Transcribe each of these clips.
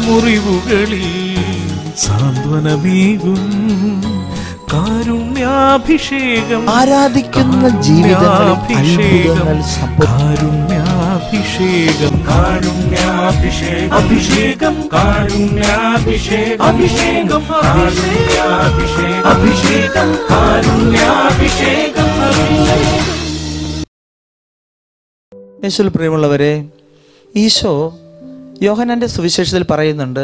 മുറിവുകളിൽ സാന്ത്വനമേകും കാരുണ്യാഭിഷേകം ആരാധിക്കുന്ന ജീവിതങ്ങളിൽ അത്ഭുതങ്ങൾ സംഭവിക്കും കാരുണ്യാഭിഷേകം കാരുണ്യാഭിഷേകം അഭിഷേകം കാരുണ്യാഭിഷേകം അഭിഷേകം കാരുണ്യാഭിഷേകം അഭിഷേകം കാരുണ്യാഭിഷേകം അഭിഷേകം യേശുവിൽ പ്രിയമുള്ളവരെ ഈശോ യോഹനാന്റെ സുവിശേഷത്തിൽ പറയുന്നുണ്ട്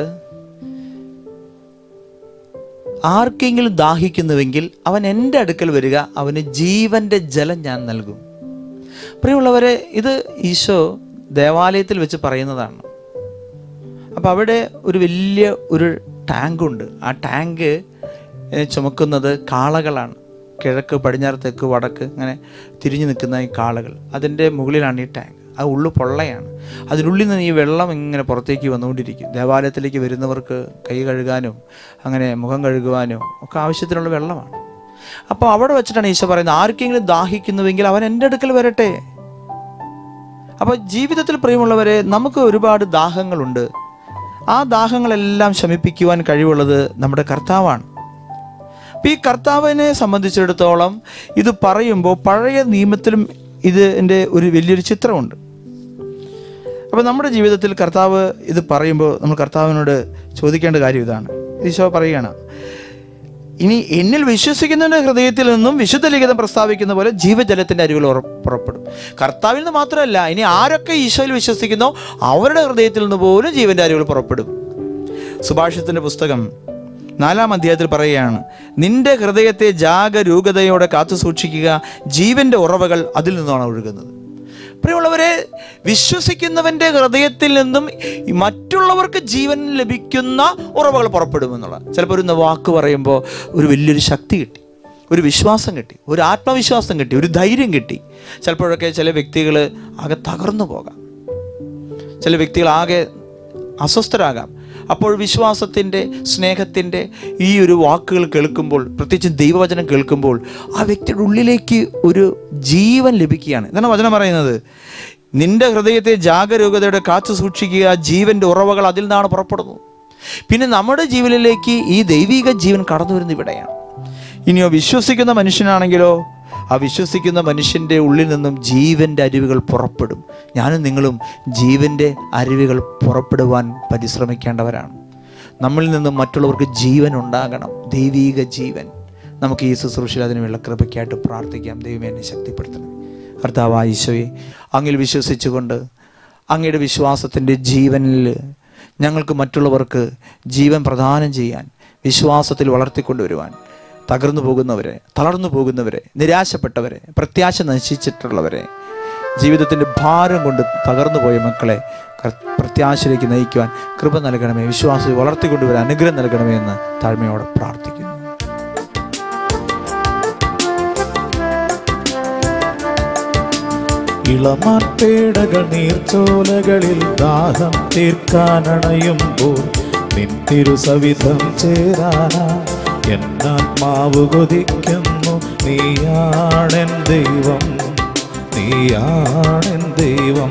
ആർക്കെങ്കിലും ദാഹിക്കുന്നുവെങ്കിൽ അവൻ എൻ്റെ അടുക്കൽ വരിക അവന് ജീവന്റെ ജലം ഞാൻ നൽകും പ്രിയമുള്ളവരെ ഇത് ഈശോ ദേവാലയത്തിൽ വെച്ച് പറയുന്നതാണ് അപ്പോൾ അവിടെ ഒരു വലിയ ഒരു ടാങ്കുണ്ട് ആ ടാങ്ക് ഏ, ചുമക്കുന്നത് കാളകളാണ് കിഴക്ക് പടിഞ്ഞാറ് തെക്ക് വടക്ക് അങ്ങനെ തിരിഞ്ഞു നിൽക്കുന്ന ഈ കാളകൾ അതിൻ്റെ മുകളിലാണ് ഈ ടാങ്ക് ആ ഉള്ളു പൊള്ളയാണ് അതിനുള്ളിൽ നിന്ന് ഈ വെള്ളം ഇങ്ങനെ പുറത്തേക്ക് വന്നുകൊണ്ടിരിക്കും ദേവാലയത്തിലേക്ക് വരുന്നവർക്ക് കൈ കഴുകാനും അങ്ങനെ മുഖം കഴുകുവാനും ഒക്കെ ആവശ്യത്തിനുള്ള വെള്ളമാണ് അപ്പോൾ അവിടെ വെച്ചിട്ടാണ് ഈശോ പറയുന്നത് ആർക്കെങ്കിലും ദാഹിക്കുന്നുവെങ്കിൽ അവൻ എൻ്റെ അടുക്കൽ വരട്ടെ അപ്പോൾ ജീവിതത്തിൽ പ്രിയമുള്ളവരെ നമുക്ക് ഒരുപാട് ദാഹങ്ങളുണ്ട് ആ ദാഹങ്ങളെല്ലാം ശമിപ്പിക്കുവാൻ കഴിവുള്ളത് നമ്മുടെ കർത്താവാണ് അപ്പം ഈ കർത്താവിനെ സംബന്ധിച്ചിടത്തോളം ഇത് പറയുമ്പോൾ പഴയ നിയമത്തിലും ഇതിൻ്റെ ഒരു വലിയൊരു ചിത്രമുണ്ട് അപ്പോൾ നമ്മുടെ ജീവിതത്തിൽ കർത്താവ് ഇത് പറയുമ്പോൾ നമ്മൾ കർത്താവിനോട് ചോദിക്കേണ്ട കാര്യം ഇതാണ് ഈശോ പറയുകയാണ് ഇനി എന്നിൽ വിശ്വസിക്കുന്നവന്റെ ഹൃദയത്തിൽ നിന്നും വിശുദ്ധ ലിഖിതം പ്രസ്താവിക്കുന്ന പോലെ ജീവജലത്തിന്റെ അരുവിൽ ഉറ- പുറപ്പെടും കർത്താവിൽ നിന്ന് മാത്രമല്ല ഇനി ആരൊക്കെ ഈശോയിൽ വിശ്വസിക്കുന്നോ അവരുടെ ഹൃദയത്തിൽ നിന്ന് പോലും ജീവന്റെ അരുവിൽ പുറപ്പെടും സുഭാഷിതത്തിന്റെ പുസ്തകം നാലാം അധ്യായത്തിൽ പറയുകയാണ് നിന്റെ ഹൃദയത്തെ ജാഗരൂകതയോടെ കാത്തു സൂക്ഷിക്കുക ജീവന്റെ ഉറവകൾ അതിൽ നിന്നാണ് ഒഴുകുന്നത് പ്രിയമുള്ളവരെ വിശ്വസിക്കുന്നവന്റെ ഹൃദയത്തിൽ നിന്നും ഈ മറ്റുള്ളവർക്ക് ജീവൻ ലഭിക്കുന്ന ഉറവകൾ പുറപ്പെടുമെന്നുള്ള ചിലപ്പോൾ ഒരു വാക്ക് പറയുമ്പോൾ ഒരു വലിയൊരു ശക്തി കിട്ടി ഒരു വിശ്വാസം കിട്ടി ഒരു ആത്മവിശ്വാസം കിട്ടി ഒരു ധൈര്യം കിട്ടി ചിലപ്പോഴൊക്കെ ചില വ്യക്തികൾ ആകെ തകർന്നു പോകാം ചില വ്യക്തികൾ ആകെ അസ്വസ്ഥരാകാം അപ്പോൾ വിശ്വാസത്തിൻ്റെ സ്നേഹത്തിൻ്റെ ഈ ഒരു വാക്കുകൾ കേൾക്കുമ്പോൾ പ്രത്യേകിച്ച് ദൈവവചനം കേൾക്കുമ്പോൾ ആ വ്യക്തിയുടെ ഉള്ളിലേക്ക് ഒരു ജീവൻ ലഭിക്കുകയാണ് ഇതാണ് വചനം പറയുന്നത് നിന്റെ ഹൃദയത്തെ ജാഗരൂകതയോടെ കാത്തു സൂക്ഷിക്കുക ജീവന്റെ ഉറവകൾ അതിൽ നിന്നാണ് പുറപ്പെടുന്നത് പിന്നെ നമ്മുടെ ജീവനിലേക്ക് ഈ ദൈവിക ജീവൻ കടന്നു വരുന്ന ഇവിടെയാണ് ഇനിയോ വിശ്വസിക്കുന്ന മനുഷ്യനാണെങ്കിലോ ആ വിശ്വസിക്കുന്ന മനുഷ്യൻ്റെ ഉള്ളിൽ നിന്നും ജീവൻ്റെ അരുവികൾ പുറപ്പെടും ഞാനും നിങ്ങളും ജീവൻ്റെ അരുവികൾ പുറപ്പെടുവാൻ പരിശ്രമിക്കേണ്ടവരാണ് നമ്മളിൽ നിന്നും മറ്റുള്ളവർക്ക് ജീവൻ ഉണ്ടാകണം ദൈവീക ജീവൻ നമുക്ക് ഈ ശുശ്രൂഷയിൽ അതിനുള്ള കൃപയ്ക്കായിട്ട് പ്രാർത്ഥിക്കാം ദൈവമേ എന്നെ ശക്തിപ്പെടുത്തണം കർത്താവായ ഈശോയെ അങ്ങിൽ വിശ്വസിച്ചുകൊണ്ട് അങ്ങയുടെ വിശ്വാസത്തിൻ്റെ ജീവനിൽ ഞങ്ങൾക്ക് മറ്റുള്ളവർക്ക് ജീവൻ പ്രദാനം ചെയ്യാൻ വിശ്വാസത്തിൽ വളർത്തിക്കൊണ്ടുവരുവാൻ തകർന്നു പോകുന്നവരെ തളർന്നു പോകുന്നവരെ നിരാശപ്പെട്ടവരെ പ്രത്യാശ നശിച്ചിട്ടുള്ളവരെ ജീവിതത്തിൻ്റെ ഭാരം കൊണ്ട് തകർന്നു പോയ മക്കളെ കർ- പ്രത്യാശയിലേക്ക് നയിക്കുവാൻ കൃപ നൽകണമേ വിശ്വാസം വളർത്തിക്കൊണ്ടുവരാൻ അനുഗ്രഹം നൽകണമേ എന്ന് താഴ്മയോടെ പ്രാർത്ഥിക്കുന്നു ഇളമാട്ടേടകൾ നീർച്ചോലകളിൽ ദാഹം തീർക്കാനണയുമ്പോൾ നിൻ തിരുസവിധം ചേരാനാ എന്നാത്മാവ് കൊതിക്കുന്നു നീയാണെൻ ദൈവം നീയാണെൻ ദൈവം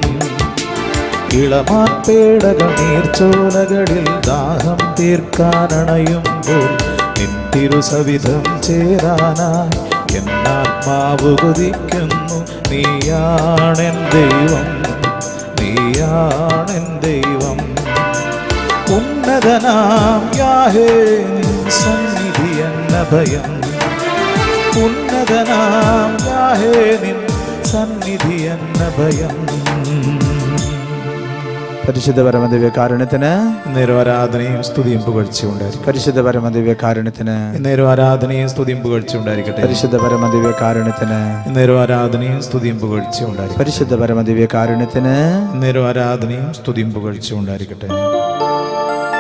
ഇളമാട്ടേടകൾ നീർച്ചോലകളിൽ ദാഹം തീർക്കാനണയുമ്പോൾ നിൻ തിരുസവിധം ചേരാനായി എന്നാത്മാവ് കൊതിക്കുന്നു നീയാണെൻ ദൈവം നീയാണെൻ ദൈവം ഉന്നതനാം യാഹേ നിൻ സന്നിധി എന്ന ഭയം ഉന്നതനാം യാഹേ നിൻ സന്നിധി എന്ന ഭയം പരിശുദ്ധ പരമദിവ്യ കാരുണ്യത്തിന് ഇന്നേരം ആരാധനയും സ്തുതിയും പുകഴ്ചയുണ്ടായിരിക്കും പരിശുദ്ധ പരമദിവ്യ കാരുണ്യത്തിന് ഇന്നേരം ആരാധനയും സ്തുതിയും പുകഴ്ചയുണ്ടായിരിക്കട്ടെ പരിശുദ്ധ പരമദിവ്യ കാരുണ്യത്തിന് ഇന്നേരം ആരാധനയും സ്തുതിയും പുകഴ്ചയുണ്ടായിരിക്കും പരിശുദ്ധ പരമദിവ്യ കാരുണ്യത്തിന് ഇന്നേരം ആരാധനയും സ്തുതിയും പുകഴ്ചയുണ്ടായിരിക്കട്ടെ